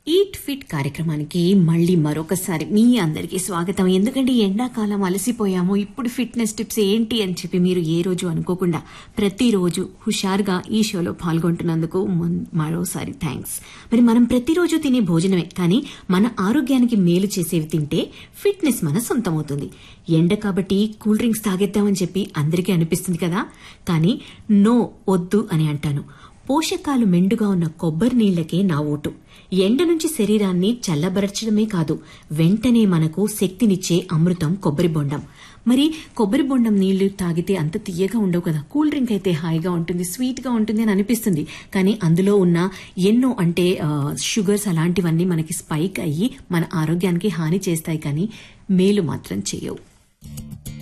eat fit కార్యక్రమానికి మళ్ళీ మరొకసారి మీ అందరికీ స్వాగతం ఎందుకంటే ఈ ఎండాకాలం అలసిపోయాము ఇప్పుడు ఫిట్నెస్ టిప్స్ ఏంటి అని చెప్పి మీరు ఏ రోజు అనుకోకుండా ప్రతిరోజు హుషారుగా ఈ షోలో పాల్గొంటున్నందుకు మొన్- మరోసారి థ్యాంక్స్ మరి మనం ప్రతిరోజు తినే భోజనమే కానీ మన ఆరోగ్యానికి మేలు చేసేవి తింటే ఫిట్నెస్ మన సొంతమవుతుంది ఎండ కాబట్టి కూల్ డ్రింక్స్ తాగేద్దామని చెప్పి అందరికీ అనిపిస్తుంది కదా కానీ నో వద్దు అని అంటాను పోషకాలు మెండుగా ఉన్న కొబ్బరి నీళ్లకే నా ఓటు ఎండ నుంచి శరీరాన్ని చల్లబరచడమే కాదు వెంటనే మనకు శక్తినిచ్చే అమృతం కొబ్బరి బొండం మరి కొబ్బరి బొండం నీళ్లు తాగితే అంత తీయగా ఉండవు కదా కూల్ డ్రింక్ అయితే హాయిగా ఉంటుంది స్వీట్ గా ఉంటుంది అని అనిపిస్తుంది కానీ అందులో ఉన్న ఎన్నో అంటే ఆ, షుగర్స్ అలాంటివన్నీ మనకి స్పైక్ అయ్యి మన ఆరోగ్యానికి హాని చేస్తాయి కానీ మేలు మాత్రం చేయవు